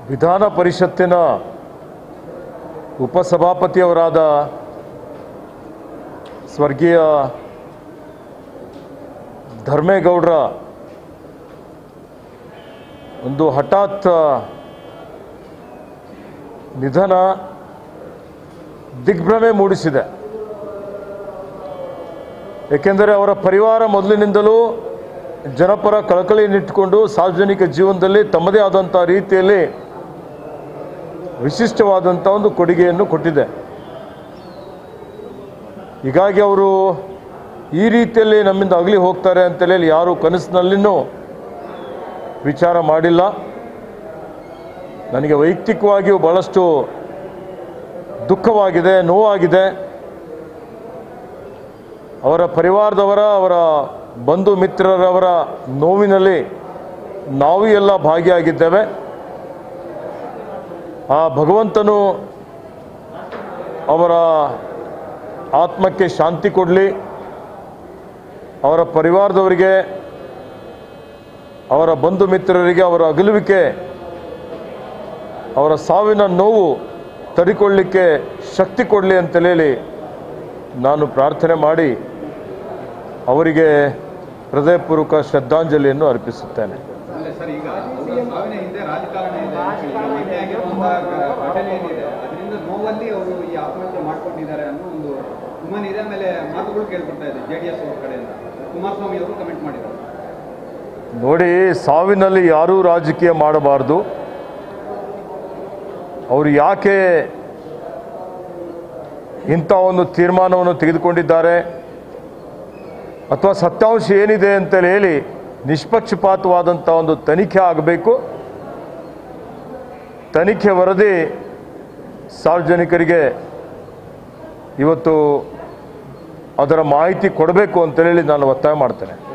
ವಿಧಾನ ಪರಿಷತ್ತಿನ ಉಪಸಭಾಪತಿಯವರಾದ ಸ್ವರ್ಗೀಯ ಧರ್ಮೇಗೌಡರ ಒಂದು ಹಠಾತ್ ನಿಧನ ದಿಗ್ಭ್ರಮೆ ಮೂಡಿಸಿದೆ ಏಕೆಂದರೆ ಅವರ ಪರಿವಾರ ಮೊದಲಿನಿಂದಲೂ ಜನಪರ ಕಳಕಳಿಯನ್ನಿಟ್ಟುಕೊಂಡು ಸಾರ್ವಜನಿಕ ಜೀವನದಲ್ಲಿ ತಮ್ಮದೇ ಆದಂಥ ರೀತಿಯಲ್ಲಿ ವಿಶಿಷ್ಟವಾದಂಥ ಒಂದು ಕೊಡುಗೆಯನ್ನು ಕೊಟ್ಟಿದೆ ಹೀಗಾಗಿ ಅವರು ಈ ರೀತಿಯಲ್ಲಿ ನಮ್ಮಿಂದ ಅಗಲಿ ಹೋಗ್ತಾರೆ ಅಂತೇಳಿ ಯಾರು ಕನಸಿನಲ್ಲಿನೂ ವಿಚಾರ ಮಾಡಿಲ್ಲ ನನಗೆ ವೈಯಕ್ತಿಕವಾಗಿಯೂ ಭಾಳಷ್ಟು ದುಃಖವಾಗಿದೆ ನೋವಾಗಿದೆ ಅವರ ಪರಿವಾರದವರ ಅವರ ಬಂಧು ಮಿತ್ರರವರ ನೋವಿನಲ್ಲಿ ನಾವು ಎಲ್ಲ ಭಾಗಿಯಾಗಿದ್ದೇವೆ ಆ ಭಗವಂತನು ಅವರ ಆತ್ಮಕ್ಕೆ ಶಾಂತಿ ಕೊಡಲಿ ಅವರ ಪರಿವಾರದವರಿಗೆ ಅವರ ಬಂಧು ಮಿತ್ರರಿಗೆ ಅವರ ಅಗಲುವಿಕೆ ಅವರ ಸಾವಿನ ನೋವು ತಡಿಕೊಳ್ಳಿಕ್ಕೆ ಶಕ್ತಿ ಕೊಡಲಿ ಅಂತೇಳಿ ನಾನು ಪ್ರಾರ್ಥನೆ ಮಾಡಿ ಅವರಿಗೆ ಹೃದಯಪೂರ್ವಕ ಶ್ರದ್ಧಾಂಜಲಿಯನ್ನು ಅರ್ಪಿಸುತ್ತೇನೆ ಅಲ್ಲ ಸರ್ ಈಗ ಅವರ ಸಾವಿನ ಹಿಂದೆ ರಾಜಕಾರಣ ಇದೆ ಅಂತ ಹೇಳಿ ಮೊನ್ನೆ ಆಗಿರುವಂತಹ ಘ- ಘಟನೆ ಏನಿದೆ ಅದರಿಂದ ನೋವಲ್ಲಿ ಅವರು ಈ ಆತ್ಮಹತ್ಯೆ ಮಾಡ್ಕೊಂಡಿದ್ದಾರೆ ಅನ್ನೋ ಒಂದು ಸುಮ್ಮನೆ ಇದೆ ಆಮೇಲೆ ಮಾತುಗಳು ಕೇಳ್ಕೊಳ್ತಾ ಇದೆ ಜೆ ಡಿ ಎಸ್ ಅವ್ರ ಕಡೆಯಿಂದ ಕುಮಾರಸ್ವಾಮಿ ಅವರು ಕಮೆಂಟ್ ಮಾಡಿದ್ದಾರೆ ನೋಡಿ ಸಾವಿನಲ್ಲಿ ಯಾರೂ ರಾಜಕೀಯ ಮಾಡಬಾರ್ದು ಅವರು ಯಾಕೆ ಇಂಥ ಒಂದು ತೀರ್ಮಾನವನ್ನು ತೆಗೆದುಕೊಂಡಿದ್ದಾರೆ ಅಥವಾ ಸತ್ಯಾಂಶ ಏನಿದೆ ಅಂತೇಳಿ ಹೇಳಿ ನಿಷ್ಪಕ್ಷಪಾತವಾದಂಥ ಒಂದು ತನಿಖೆ ಆಗಬೇಕು ತನಿಖೆ ವರದಿ ಸಾರ್ವಜನಿಕರಿಗೆ ಇವತ್ತು ಅದರ ಮಾಹಿತಿ ಕೊಡಬೇಕು ಅಂತೇಳಿ ನಾನು ಒತ್ತಾಯ ಮಾಡ್ತೇನೆ